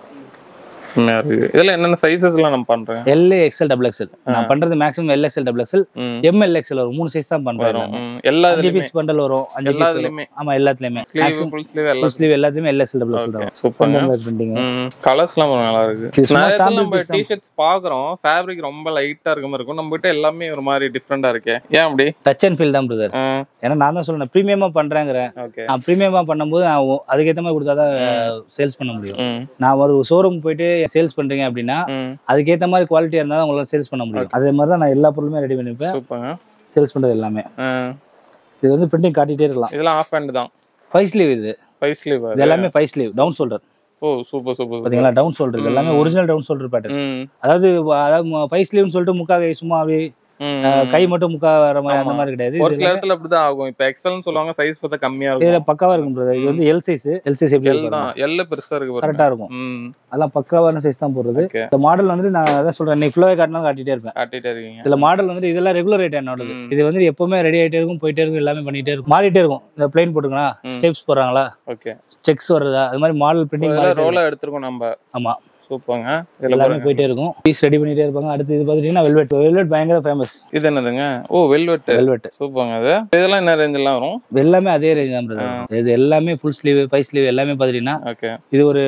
செம்மையா இருக்கு இதுல என்னென்ன சைஸஸ்லாம் நம்ம பண்றேன் எல் எக்ஸ்எல் டபுள் எக்ஸ்எல் நான் பண்றது maximum L XL double XL ம் எம்எல் எக்ஸ்எல் வரும் மூணு சைஸ் தான் பண்றேன் வரும் ம். எல்லா அஞ்சு இதுலயுமே பீஸ் பண்டல் வரும் அஞ்சு எல்லா பீஸ் இதுலயுமே ஆமா எல்லாத்துலயுமே ஸ்லீவ் ஃபுல் ஸ்லீவ் எல்லாம் ஃபுல் ஸ்லீவ் எல்லாத்துலயுமே எல் எக்ஸ்எல் டபுள் எக்ஸ்எல் தான் சூப்பருங்க பிரிண்டிங் ம் கலர்ஸ்லாம் நல்லா இருக்கு இது சும்மா நிறைய இடத்துல sample நம்ம piece தான். டிஷர்ட்ஸ் பாக்குறோம் ஃபேப்ரிக் ரொம்ப லைட்டா இருக்க மாதிரி இருக்கும் நம்ம கிட்ட எல்லாமே ஒரு மாதிரி டிஃப்ரெண்டா இருக்கே ஏன் அப்படி டச் அண்ட் ஃபீல் தான் பிரதர் ஏன்னா நான் தான் சொல்றேன் ப்ரீமியமா பண்றேங்கிறேன் ஓகே நான் ப்ரீமியமா பண்ணும்போது நான் ஒ- அதுக்கேத்த மாதிரி கொடுத்தா தான் சேல்ஸ் பண்ண முடியும் ம் நான் ஒரு ஷோரூம் போயிட்டு சேல்ஸ் பண்றீங்க அப்படின்னா ம் அதுக்கேத்த மாதிரி குவாலிட்டியா இருந்தா தான் உங்களால சேல்ஸ் பண்ண முடியும் அதே மாதிரி தான் நான் எல்லா பொருளுமே ரெடி பண்ணிப்பேன் சூப்பருங்க சேல்ஸ் பண்றது எல்லாமே ஆ. இது வந்து பிரிண்டிங் காட்டிட்டே இருக்கலாம் இதெல்லாம் ஆஃப் ஹேண்ட் தான் ஃபைவ் ஸ்லீவ் இது ஃபைவ் ஸ்லீவ் இது எல்லாமே ஃபைவ் ஸ்லீவ் டவுன் ஷோல்டர் ஓ சூப்பர் சூப்பர் பாத்தீங்களா டவுன் ஷோல்டர் இது எல்லாமே ஒரிஜினல் டவுன் ஷோல்டர் பேட்டர்ன் ம் அதாவது வ- அதாவது ஃபைவ் ஸ்லீவ்னு சொல்லிட்டு முக்கா கை சும்மா அப்படியே, ம் அஹ், கை மட்டும் முக்கா வர மாதிரி அந்த ஆமா. மாதிரி கிடையாது ஒரு இது சில இடத்துல அப்படிதான் ஆகும் இப்ப எக்ஸல்னு சொல்லுவாங்க சைஸ் பார்த்தா கம்மியா இதுல இருக்கும் பக்காவா இருக்கும் brother. இது வந்து எல் சைஸ் எல் சைஸ் எப்படி எல் இருக்கும் தான் எல் பெருசா இருக்கு பாருங்க கரெக்டா இருக்கும் ம் அதெல்லாம் பக்காவான சைஸ் தான் போடுறது ஓகே இந்த மாடல் வந்து நான் அதான் சொல்றேன் இன்னைக்கு ஃபுல்லாவே காட்டினாலும் காட்டிட்டே இருப்பேன் காட்டிட்டே இருக்கீங்க இதுல மாடல் வந்து இதெல்லாம் ரெகுலர் ரேட் என்னோடது ம். இது வந்து எப்பவுமே ரெடி ஆயிட்டே இருக்கும் போயிட்டே இருக்கும் எல்லாமே பண்ணிட்டே இருக்கும் மாறிட்டே இருக்கும் இந்த பிளைன் போட்டுக்கணும் ம். ஸ்டெப்ஸ் போடுறாங்களா ஓகே செக்ஸ் வருதா அது மாதிரி மாடல் பிரிண்டிங் இதெல்லாம் ரோலா எடுத்திருக்கோம் நம்ம ஆமா சூப்பருங்க இதுல எல்லாமே பாருங்க போயிட்டே இருக்கும் பீஸ் ரெடி பண்ணிட்டே இருப்பாங்க அடுத்து இது பாத்துட்டீங்கன்னா வெல்வெட் வெல்வெட் பயங்கர ஃபேமஸ் இது என்னதுங்க ஓ வெல்வெட் வெல்வெட் சூப்பருங்க அது இதெல்லாம் என்ன ரேஞ்செல்லாம் வரும் எல்லாமே அதே ரேஞ்ச் தான் brother. இது எல்லாமே ஃபுல் ஸ்லீவ் ஃபைவ் ஸ்லீவ் எல்லாமே பாத்துட்டீங்கன்னா ஓகே இது ஒரு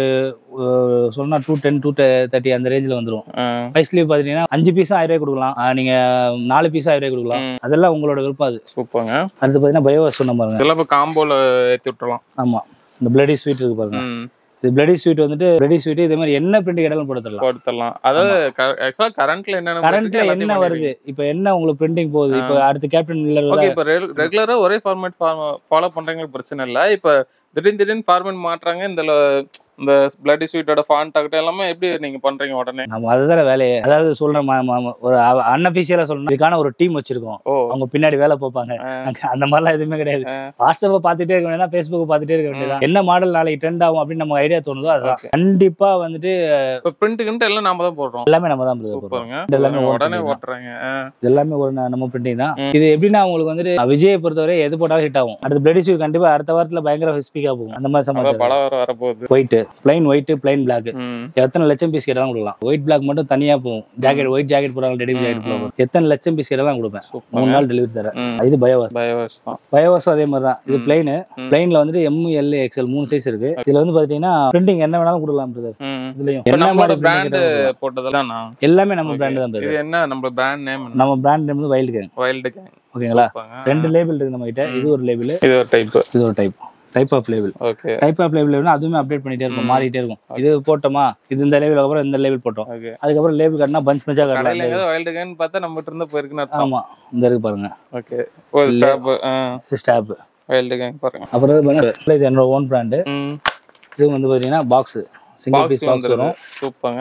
அஹ், சொன்னா டூ டென் டூ தேர்ட்டி அந்த ரேஞ்சில் வந்துரும் ஃபைவ் ஸ்லீவ் பாத்துட்டீங்கன்னா அஞ்சு பீஸும் ஆயிரம் ரூபாய் கொடுக்கலாம் ஆஹ் நீங்க நாலு பீஸும் ஆயிரம் ரூபாய் கொடுக்கலாம் ம். அதெல்லாம் உங்களோட விருப்பம் அது சூப்பருங்க அடுத்து பாத்தீங்கன்னா பயோவாஸ் சொன்ன பாருங்க இதெல்லாம் இப்போ காம்போல ஏத்தி விட்டுறலாம் ஆமா இந்த பிளடி ஸ்வீட் இருக்கு பாருங்க ம் இது பிளடி ஸ்வீட் வந்துட்டு பிளடி ஸ்வீட் இதே மாதிரி என்ன பிரிண்ட் கேட்டாலும் போட்டு தரலாம் கொடுத்துடலாம் அதாவது ஆக்சுவலா கரண்ட்ல என்னென்ன கரண்ட்ல என்ன வருது இப்போ என்ன உங்களுக்கு பிரிண்டிங் போகுது இப்போ அடுத்து கேப்டன் மில்லர் ஓகே இப்போ ரெகுலரா ஒரே ஃபார்மேட் ஃபாலோ பண்றவங்களுக்கு பிரச்சனை இல்ல இப்போ திடீர்னு திடீர்னு ஃபார்மேட் மாட்டுறாங்க இந்த ல- இந்த பிளட்டி ஸ்வீட்டோட ஃபாண்ட் ஆகட்டும் எல்லாமே எப்படி நீங்க பண்றீங்க உடனே நம்ம அதுதான் வேலையை அதாவது சொல்றேன் ம- ம- ம- ஒரு அன்அபிஷியலா சொல்லணும் இதுக்கான ஒரு டீம் வச்சிருக்கோம் ஓ அவங்க பின்னாடி வேலை பார்ப்பாங்க அங்க அந்த மாதிரிலாம் எதுவுமே கிடையாது ஆ. வாட்ஸ்அப்பை பார்த்துட்டே இருக்க வேண்டியதான் ஃபேஸ்புக் பார்த்துட்டே இருக்க வேண்டியதான் என்ன மாடல் நாளைக்கு ட்ரெண்ட் ஆகும் அப்படின்னு நம்ம ஐடியா தோணுதோ அதுதான் Okay. கண்டிப்பா வந்துட்டு இப்போ பிரிண்ட்டுக்குன்ட்டு எல்லாம் நாம தான் போடுறோம் எல்லாமே நம்ம தான் போடுறோம் சூப்பருங்க இது எல்லாமே உடனே ஓட்டுறது தான். ஓட்டுறாங்க ஆ. இது எல்லாமே ஒரு ந- நம்ம பிரிண்டிங் தான் ம். இது எப்படின்னா உங்களுக்கு வந்துட்டு விஜயை பொறுத்தவரை எது போட்டாலும் ஹிட் ஆகும் அடுத்து பிளடி ஸ்வீட் கண்டிப்பா அடுத்த வாரத்துல பயங்கர ஸ்பீக்கா போகும் அந்த மாதிரி அதான் சமாச்சாரம் படம் வர வரப்போகுது white plain white plain black ம் எத்தனை லட்சம் பீஸ் கேட்டாலும் கொடுக்கலாம் ஒயிட் பிளாக் மட்டும் தனியா போகும் ஜாக்கெட் ஒயிட் ஜாக்கெட் போடுறாங்க டெலிவரி ஜாக்கெட் போடுவாங்க எத்தனை லட்சம் பீஸ் கேட்டாலும் கொடுப்பேன் மூணு சூப்பர் நாள் டெலிவரி தரேன் ம் இது பயோவாஸ் பயோவாஸ் தான் பயோவாஸும் அதே மாதிரி தான் இது ம். பிளைனு ம். பிளைன்ல வந்துட்டு எம் எல் எக்ஸ்எல் மூணு சைஸ் இருக்கு இதுல வந்து பாத்தீங்கன்னா பிரிண்டிங் என்ன வேணாலும் கொடுக்கலாம் brother. ம் இதுலயும் இப்போ என்ன நம்மளோட மாதிரி printing பிராண்ட் கேட்டாலும் கொடுக்கலாம். போட்டதெல்லாம் நான் எல்லாமே நம்ம Okay. பிராண்ட் தான் brother. இது என்ன நம்ம பிராண்ட் நேம் நம்ம பிராண்ட் நேம் வந்து வைல்டு கேங் வைல்டு கேங் ஓகேங்களா ரெண்டு லேபிள் இருக்கு நம்ம கிட்ட இது ஒரு லேபிள் இது ஒரு டைப் இது ஒரு type type of label okay type of label அதுவுமே அப்டேட் பண்ணிட்டே இருக்கும் ம். மாறிட்டே இருக்கும் இது போட்டோமா இது இந்த லேபிள் அப்புறம் இந்த லேபிள் போட்டோம் ஓகே அதுக்கப்புறம் லேபிள் கட்டினா பஞ்ச் பஞ்சா கடையில கட்டலாம் எங்கேயாவது வைல்டு கேன் பார்த்தா நம்ம கிட்ட இருந்து போயிருக்குன்னு அர்த்தம் ஆமா இந்த இருக்கு பாருங்க ஓகே ஒரு ஸ்டாப் ஸ்டாப் வைல்டு கேங் பாருங்க அப்புறம் இது பாருங்க இது என்னோட ஓன் பிராண்டு ம் இது வந்து பாத்தீங்கன்னா box single box piece box வந்துருது வரும் சூப்பங்க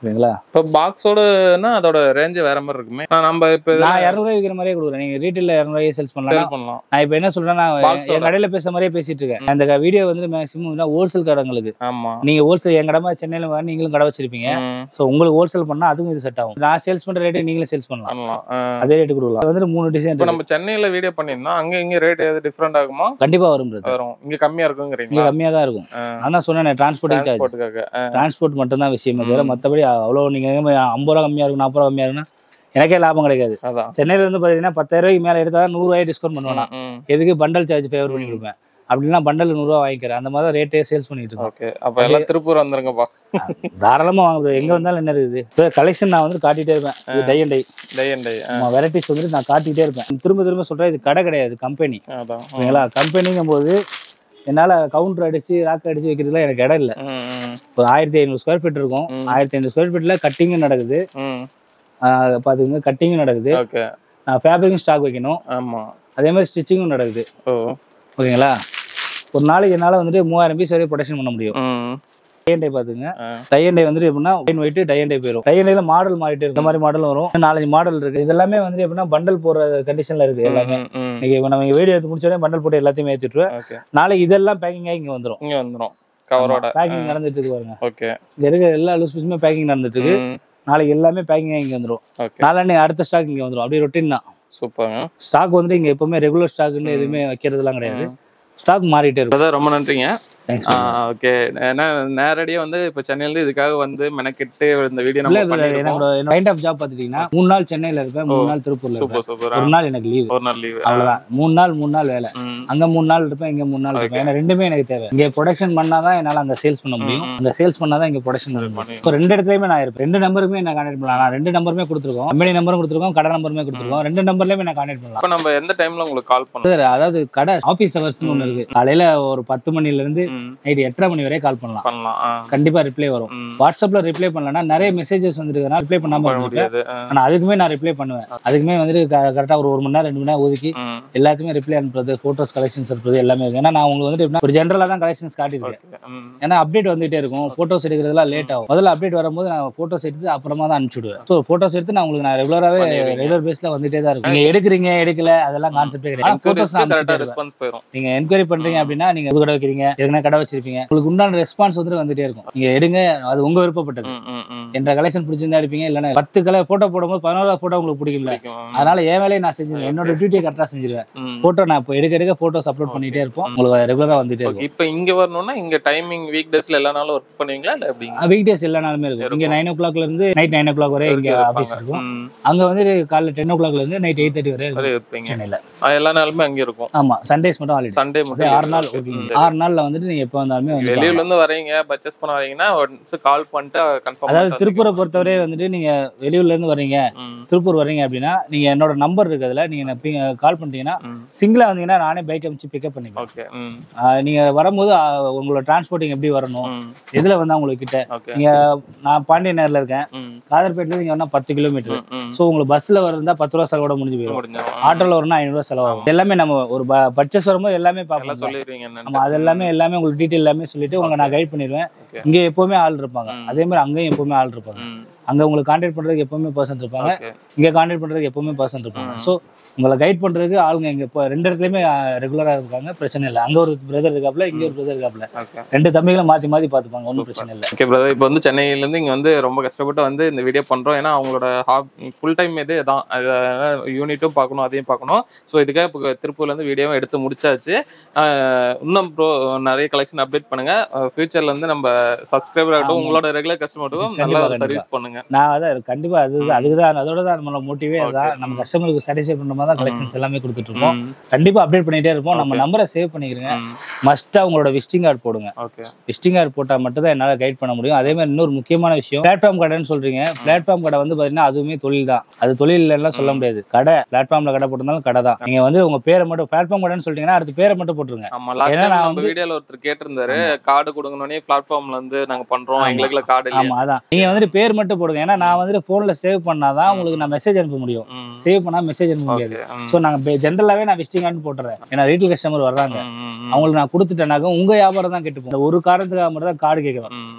ஓகேங்களா இப்போ பாக்ஸோடனா அதோட ரேஞ்ச் வேற மாதிரி இருக்குமே ஆனா நம்ம இப்போ நான் இரநூறுவா விற்கிற மாதிரியே கொடுக்குறேன் நீங்க ரீட்டைல இரநூறுவாயே சேல்ஸ் பண்ணலாம் சேல் பண்ணலாம் நான் இப்போ என்ன சொல்றேன் நான் Box ஓட. என் கடையில பேசுற மாதிரியே பேசிட்டு இருக்கேன் இந்த வீடியோ வந்து மேக்ஸிமம் ஹோல்சேல் கடைங்களுக்கு ஆமா நீங்க ஹோல்சேல் என் கடமை சென்னையில வாங்க நீங்களும் கடை வச்சிருப்பீங்க ம், ஸோ உங்களுக்கு ஹோல்சேல் பண்ணா அதுவும் இது செட் ஆகும் நான் சேல்ஸ் பண்ற ரேட்டு நீங்களும் சேல்ஸ் பண்ணலாம் பண்ணலாம் ஆ. அதே ரேட்டு கொடுக்கலாம் அது வந்து மூணு டிசைன் இப்போ நம்ம சென்னையில வீடியோ பண்ணியிருந்தோம் அங்க இங்க ரேட் எது டிஃப்ரெண்ட் ஆகுமா கண்டிப்பா வரும் பிரதர் வரும் இங்க கம்மியா இங்க இருக்குங்கிறீங்களா கம்மியா தான் இருக்கும் ஆ. அதான் சொன்னேன் டிரான்ஸ்போர்ட்டிங் சார்ஜ் டிரான்ஸ்போர்ட்டுக்காக டிரான்ஸ்போர்ட் மட்டும் தான் விஷயமே தவிர ம். மற்றபடி அவ்வளோ நீங்க எங்க ஐம்பது ரூபா கம்மியா இருக்கும் நாற்பது ரூபா கம்மியா இருக்குன்னா எனக்கே லாபம் கிடைக்காது அதான் சென்னையில இருந்து பாத்தீங்கன்னா பத்தாயிரம் ரூபாய்க்கு மேல எடுத்தா நூறு ரூபாய் டிஸ்கவுண்ட் பண்ணுவேன் ம், ம். எதுக்கு பண்டல் சார்ஜ் ஃபேவர் பண்ணி கொடுப்பேன் அப்படின்னா பண்டல் நூறுரூவா வாங்கிக்கிறேன் அந்த மாதிரி தான் ரேட்டே சேல்ஸ் பண்ணிட்டு இருக்கோம் ஓகே அப்ப எல்லாம் திருப்பூர் வந்துருங்கப்பா தாராளமா வாங்குறது எங்க வந்தாலும் என்ன இருக்குது கலெக்ஷன் நான் வந்து காட்டிட்டே இருப்பேன் இது tie and dye day and day varieties வந்துட்டு நான் காட்டிட்டே இருப்பேன் திரும்ப திரும்ப சொல்றேன் இது கடை கிடையாது கம்பெனி அதான் ம், ஓகேங்களா கம்பெனிங்கும் போது என்னால கவுண்டர் அடிச்சு ராக் அடிச்சு வைக்கிறதுலாம் எனக்கு இடம் இல்லை ம், ம், இப்போ ஆயிரத்தி ஐநூறு ஸ்கொயர் ஃபீட் இருக்கும் ம். ஆயிரத்தி ஐநூறு ஸ்கொயர் ஃபீட்ல கட்டிங்கும் நடக்குது ம். ஆஹ் பாத்துக்கோங்க கட்டிங்கும் நடக்குது ஓகே நான் ஃபேப்ரிக்கும் ஸ்டாக் வைக்கணும் ஆமா அதே மாதிரி ஸ்டிச்சிங்கும் நடக்குது ஓ ஓகேங்களா ஒரு நாளைக்கு என்னால் வந்துட்டு மூவாயிரம் பீஸ் வரையும் ப்ரொடக்ஷன் பண்ண முடியும் ம் டை அண்ட் டை பார்த்துங்க ஆ. டை அண்ட் டை வந்துட்டு எப்படின்னா wine white tie and dye போயிடும் டை அண்ட் டைல மாடல் மாறிட்டு இருக்கு இந்த மாதிரி மாடல் வரும் நாலஞ்சு மாடல் இருக்கு இது எல்லாமே வந்து எப்படின்னா பண்டல் போடுற கண்டிஷன்ல இருக்கு எல்லாமே ம், ம். இன்னைக்கு இப்போ நம்ம வீடியோ எடுத்து முடிச்ச உடனே பண்டல் போட்டு எல்லாத்தையும் ஏற்றிட்டுருவேன் ஓகே நாளைக்கு இதெல்லாம் பேக்கிங் ஆகி இங்கே வந்துடும் இங்க வந்துரும் கவரோட பேக்கிங் நடந்துட்டு இருக்கு பாருங்க ஓகே இங்க இருக்க எல்லா லூஸ் பீஸுமே பேக்கிங் நடந்துட்டு இருக்கு ம், நாளைக்கு எல்லாமே பேக்கிங் ஆகி இங்கே வந்துடும் ஓகே நாளைக்கு அடுத்த ஸ்டாக் இங்கே வந்துடும் அப்படியே ரொட்டீன் தான் சூப்பருங்க ஸ்டாக் வந்துட்டு இங்கே எப்பவுமே ரெகுலர் ஸ்டாக்னு எதுவுமே வைக்கிறதுலாம் கிடையாது ஸ்டாக் மாறிட்டே இருக்கும் அதான் ரொம்ப நன்றிங்க தேங்க்ஸ் ஓகே ஏன்னா நேரடியா வந்து இப்ப சென்னையில இருந்து இதுக்காக வந்து மெனக்கிட்டு இந்த வீடியோ இல்ல நம்ம இல்ல பண்ணிருக்கோம் என்னோட கைண்ட் ஆஃப் ஜாப் பார்த்துட்டீங்கன்னா மூணு நாள் சென்னையில இருப்பேன் மூணு நாள் திருப்பூர்ல இருப்பேன் சூப்பர் சூப்பர் ஒரு நாள் எனக்கு லீவு ஒரு நாள் லீவு அவ்வளவுதான் மூணு நாள் மூணு நாள் வேலை அங்க மூணு நாள் இருப்பேன் இங்க மூணு நாள் இருப்பேன் ஏன்னா ரெண்டுமே எனக்கு தேவை இங்க ப்ரொடக்ஷன் பண்ணாதான் என்னால அங்க சேல்ஸ் பண்ண முடியும் அங்க சேல்ஸ் பண்ணாதான் இங்க ப்ரொடக்ஷன் பண்ண முடியும் இப்போ ரெண்டு இடத்துலயுமே நான் இருப்பேன் ரெண்டு நம்பருமே நான் கான்டாக்ட் பண்ணலாம் நான் ரெண்டு நம்பருமே கொடுத்துருக்கோம் கம்பெனி நம்பரும் கொடுத்துருக்கோம் கடை நம்பருமே கொடுத்துருக்கோம் ரெண்டு நம்பர்லயுமே நான் கான்டாக்ட் பண்ணலாம் இப்ப நம்ம எந்த டைம்ல உங்களுக்கு கால் பண்ணலாம் சார், அதாவது கடை ஆபீஸ் ஹவர்ஸ்னு ஒண்ணு இருக்கு காலையில ஒரு பத்து மணில இருந்து ம், நைட் எட்டரை மணி வரை கால் பண்ணலாம் பண்ணலாம் ஆ. கண்டிப்பா ரிப்ளை வரும் ம், வாட்ஸ்அப்ல ரிப்ளை பண்ணலன்னா நிறைய மெசேஜஸ் வந்துருக்கனால ரிப்ளை பண்ணாம பண்ண இருந்திருப்பேன் முடியாது ஆ. ஆனா அதுக்குமே நான் ரிப்ளை பண்ணுவேன் அதுக்குமே வந்துட்டு கரெக்டா ஒரு ஒரு மணி நேரம் ரெண்டு மணி நேரம் ஒதுக்கி ம், எல்லாத்துக்குமே ரிப்ளை அனுப்புறது போட்டோஸ் கலெக்ஷன்ஸ் அனுப்புறது எல்லாமே இருக்கு ஏன்னா நான் உங்களுக்கு வந்துட்டு எப்படின்னா ஒரு ஜென்ரலா தான் கலெக்ஷன்ஸ் காட்டியிருக்கேன் ஓகே ம், ஏன்னா அப்டேட் வந்துட்டே இருக்கும் போட்டோஸ் எடுக்கிறதுலாம் லேட் ஆகும் முதல்ல அப்டேட் வரும்போது நான் போட்டோஸ் எடுத்து அப்புறமா தான் அனுப்பிச்சுடுவேன் ஸோ போட்டோஸ் எடுத்து நான் உங்களுக்கு நான் ரெகுலராகவே பண்ணிடுவீங்க. ரெகுலர் பேஸ்ல வந்துட்டே தான் இருக்கும் நீங்க எடுக்கிறீங்க எடுக்கல அதெல்லாம் கான்செப்டே கிடையாது போட்டோஸ் நான் கரெக்டா அனுப்பிச்சுட்டே இருப்பேன். ரெஸ்பான்ஸ் போயிடும் நீங்க என்கொயரி பண்றீங்க அப்படின்னா நீங்க புது கடை வைக்கிறீங்க ஏற்கனவே கடை வச்சிருப்பீங்க உங்களுக்கு உண்டான ரெஸ்பான்ஸ் வந்துட்டு வந்துட்டே இருக்கும் நீங்க எடுங்க அது உங்க விருப்பப்பட்டது ம், ம், ம். என்ற கலெக்ஷன் பிடிச்சிருந்தா எடுப்பீங்க இல்லைன்னா பத்து கலை போட்டோ போடும்போது பதினோரா போட்டோ உங்களுக்கு பிடிக்கல பிடிக்கும். அதனால என் வேலையை நான் செஞ்சிருவேன் என்னோட டியூட்டியை கரெக்டாக செஞ்சிருவேன் ம். போட்டோ நான் இப்போ எடுக்க எடுக்க போட்டோஸ் அப்லோட் பண்ணிட்டே இருப்போம் உங்களுக்கு ரெகுலரா வந்துட்டே ஓகே இருக்கும் இப்போ இங்க வரணும்னா இங்க டைமிங் வீக் டேஸ்ல எல்லா நாளும் ஒர்க் பண்ணுவீங்களா இல்ல எப்படிங்க வீக் டேஸ் எல்லா நாளுமே இருக்கும் இங்க நைன் ஓ கிளாக்ல இருந்து நைட் நைன் ஓ கிளாக் வரை இங்க ஆஃபீஸ் இருக்கும் ம், அங்க வந்து காலைல டென் ஓ கிளாக்ல இருந்து நைட் எயிட் தேர்ட்டி வரை இருக்கும் வரை இருப்பீங்க சென்னையில ஆ, எல்லா நாளுமே அங்க இருக்கும் ஆமா சண்டேஸ் மட்டும் ஹாலிடே சண்டே மட்டும் ஆறு நாள் working. ஆறு நாள்ல வந்துட்டு நீங்க எப்போ வந்தாலுமே வந்து வெளியூர்ல இருந்து வரீங்க பர்ச்சேஸ் பண்ண வரீங்கன்னா கால் பண்ணிட்டு கன்ஃபார்ம் அதாவது திருப்பூரை பொறுத்தவரை வந்துட்டு நீங்க வெளியூர்ல இருந்து வர்றீங்க திருப்பூர் வர்றீங்க அப்படின்னா நீங்க என்னோட நம்பர் இருக்கு அதுல நீங்க கால் பண்ணிட்டீங்கன்னா சிங்கிளா வந்தீங்கன்னா நானே பைக் அமைச்சு பிக்கப் பண்ணிப்பேன் ஓகே ம் ஆஹ் நீங்க வரும்போது ஆஹ் உங்களோட டிரான்ஸ்போர்ட்டிங் எப்படி வரணும் ம் எதுல வந்தா உங்களுக்கு கிட்ட ஓகே நீங்க நான் பாண்டிய நகர்ல இருக்கேன் ம் காதர்பேட்ல நீங்க வரணும் பத்து கிலோமீட்டர் ம், ம் ஸோ உங்களுக்கு பஸ்ல வரதா பத்து ரூபா செலவோட முடிஞ்சு போயிடும் முடிஞ்சிடும் ஆட்டோல வரணும் ஐநூறுவா செலவாகும் எல்லாமே நம்ம ஒரு பர்ச்சேஸ் வரும்போது எல்லாமே எல்லாம் பார்ப்போம் சொல்லிடுவீங்க என்னன்னு ஆமா அது எல்லாமே எல்லாமே உங்களுக்கு டீட்டெயில் எல்லாமே சொல்லிட்டு உங்களை நான் கைட் பண்ணிடுவேன் Okay. இங்க எப்பவுமே ஆள் இருப்பாங்க ம். அதே மாதிரி அங்கேயும் எப்பவுமே ஆள் இருப்பாங்க ம் அங்க உங்களுக்கு கான்டாக்ட் பண்றதுக்கு எப்பவுமே பர்சன் இருப்பாங்க ஓகே இங்க கான்டாக்ட் பண்றதுக்கு எப்பவுமே பர்சன் இருப்பாங்க ஸோ உங்களை கைட் பண்றதுக்கு ஆளுங்க இங்க இப்போ ரெண்டு இடத்துலயுமே ரெகுலரா இருக்காங்க பிரச்சனை இல்லை அங்க ஒரு பிரதர் இருக்காப்ல இங்க ஒரு பிரதர் இருக்காப்ல ஓகே ரெண்டு தம்பிகளும் மாத்தி மாத்தி பாத்துப்பாங்க ஒன்றும் பிரச்சனை இல்லை ஓகே பிரதர் இப்போ வந்து சென்னையில இருந்து இங்க வந்து ரொம்ப கஷ்டப்பட்டு வந்து இந்த வீடியோ பண்றோம் ஏன்னா அவங்களோட ஃபுல் டைம் இது தான் யூனிட்டும் பார்க்கணும் அதையும் பார்க்கணும் ஸோ இதுக்காக இப்போ திருப்பூர்ல இருந்து வீடியோவும் எடுத்து முடிச்சாச்சு ஆஹ் இன்னும் ப்ரோ நிறைய கலெக்ஷன் அப்டேட் பண்ணுங்க ஃபியூச்சர்ல இருந்து நம்ம சப்ஸ்கிரைபர் ஆகட்டும் ஆமா. உங்களோட ரெகுலர் கஸ்டமர்ட்டும் கண்டிப்பா, நல்லா கண்டிப்பா. சர்வீஸ் பண்ணுங்க நான் அதான் கண்டிப்பா அது அதுக்கு தான் அதோட தான் நம்மளோட மோட்டிவே அதான் Okay. நம்ம கஸ்டமருக்கு சாட்டிஸ்ஃபை பண்ற மாதிரி தான் கலெக்ஷன்ஸ் எல்லாமே கொடுத்துட்டு இருக்கோம் ம், கண்டிப்பா அப்டேட் பண்ணிட்டே இருப்போம் நம்ம Okay. நம்பரை சேவ் பண்ணிக்கிறங்க ம், மஸ்டா உங்களோட விசிட்டிங் கார்டு போடுங்க ஓகே விசிட்டிங் கார்டு போட்டா மட்டும் தான் என்னால கைட் பண்ண முடியும் அதே மாதிரி இன்னொரு முக்கியமான விஷயம் பிளாட்ஃபார்ம் கடைன்னு சொல்றீங்க பிளாட்ஃபார்ம் கடை வந்து பாத்தீங்கன்னா அதுவுமே தொழில் தான் அது தொழில் இல்லைன்னா சொல்ல முடியாது கடை பிளாட்ஃபார்ம்ல கடை போட்டிருந்தாலும் கடை தான் நீங்க வந்து உங்க பேரை மட்டும் பிளாட்ஃபார்ம் கடைன்னு சொல்லிட்டீங்கன்னா அடுத்து பேரை மட்டும் போட்டுருங்க ஆமா லாஸ்ட் ஏன்னா டைம் நான் நம்ம வந்து- வீடியோல ஒருத்தர் கேட்டிருந்தாரு கார்டு கொடுங்கனே பிளாட்ஃபார்ம்ல இருந்து நாங்க பண்றோம் எங்களுக்கு கார்டு இல்லையா ஆமா அதான் நீங்க வந்துட்டு பேர் மட்டும் போடுங்க ஏன்னா நான் வந்துட்டு போன்ல சேவ் பண்ணாதான் உங்களுக்கு நான் மெசேஜ் அனுப்ப முடியும் ம், சேவ் பண்ணா மெசேஜ் அனுப்ப முடியாது ஓகே ம், ஸோ நாங்க ஜென்ரலாவே நான் விசிட்டிங் கார்டு போட்டுறேன் ஏன்னா ரீட்டைல் கஸ்டமர் வர்றாங்க ம், ம், ம், அவங்களுக்கு நான் கொடுத்துட்டேனாக்க உங்க வியாபாரம் தான் கெட்டு போகும் இந்த ஒரு காரணத்துக்காக மட்டும் தான் கார்டு கேட்கறேன் ம்,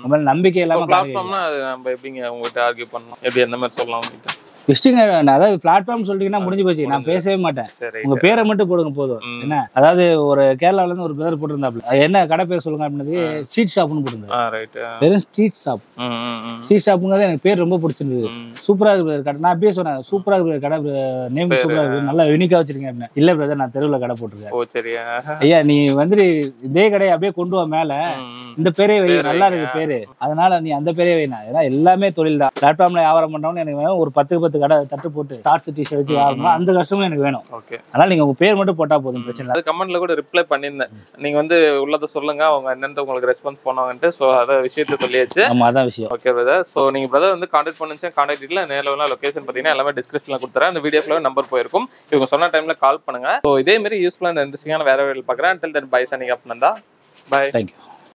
உங்க மேல நம்பிக்கை இல்லாம கார் கேட்குறீங்க. பிளாட்ஃபார்ம்னா அது நம்ம எப்படிங்க உங்ககிட்ட ஆர்கியூ பண்ணணும் எப்படி எந்த மாதிரி சொல்லலாம் உங்ககிட்ட விசிட்டிங் அதாவது பிளாட்ஃபார்ம் சொல்லிட்டீங்கன்னா முடிஞ்சு போச்சு நான் பேசவே மாட்டேன் சரி உங்க பேரை மட்டும் போடுங்க போதும் ம். என்ன அதாவது ஒரு கேரளால இருந்து ஒரு பிரதர் போட்டிருந்தாப்ல என்ன கடை பேர் சொல்லுங்க அப்படின்னது ஸ்ட்ரீட் ஷாப்னு போட்டிருந்தாரு ஆ ரைட் வெறும் ஸ்ட்ரீட் ஷாப் ம் ம் ம் ஸ்ட்ரீட் ஷாப்புங்கிறது எனக்கு பேர் ரொம்ப பிடிச்சிருந்தது ம். சூப்பரா இருக்கு brother கடை நான் அப்படியே சொன்னேன் சூப்பரா இருக்கு brother கடை நேம் பேரு. சூப்பரா இருக்கு நல்லா யூனிக்கா வச்சிருக்கேன் அப்படின்னு இல்ல பிரதர் நான் தெருவுல கடை போட்டிருக்கேன் ஓ சரியா ஐயா நீ வந்துட்டு இதே கடையை அப்படியே கொண்டு வா மேல ம், ம். இந்த பேரே வை பேர் நல்லா வைங்க. இருக்கு பேரு அதனால நீ அந்த பேரே வைனா ஏன்னா எல்லாமே தொழில் தான் பிளாட்ஃபார்ம்ல வியாபாரம் பண்றவங்க எனக்கு வேணும் ஒரு பத்துக்கு பத்து கடை தட்டு போட்டு ஷார்ட்ஸ் டிஷர்ட் வச்சு வியாபாரம் அந்த கஷ்டமும் எனக்கு வேணும் ஓகே அதனால நீங்க உங்க பேர் மட்டும் போட்டா போதும் பிரச்சனை இல்லை அது கமெண்ட்ல கூட ரிப்ளை பண்ணியிருந்தேன் நீங்க வந்து உள்ளத சொல்லுங்க அவங்க என்னென்ன உங்களுக்கு ரெஸ்பான்ஸ் பண்ணுவாங்கன்ட்டு ஸோ அத விஷயத்த சொல்லியாச்சு ஆமா அதான் விஷயம் ஓகே பிரதர் ஸோ நீங்க பிரதர் வந்து கான்டாக்ட் பண்ணுச்சு கான்டாக்ட் டீட்டில் நேரில் லொகேஷன் பார்த்தீங்கன்னா எல்லாமே டிஸ்கிரிப்ஷனில் கொடுத்துறேன் அந்த வீடியோ ஃபுல்லாக நம்பர் போயிருக்கும் இவங்க சொன்ன டைம்ல கால் பண்ணுங்க ஸோ இதே மாதிரி யூஸ்ஃபுல்லான இன்ட்ரெஸ்டிங்கான வேற வேலை பார்க்குறேன் till then bye signing up Nanda bye thank you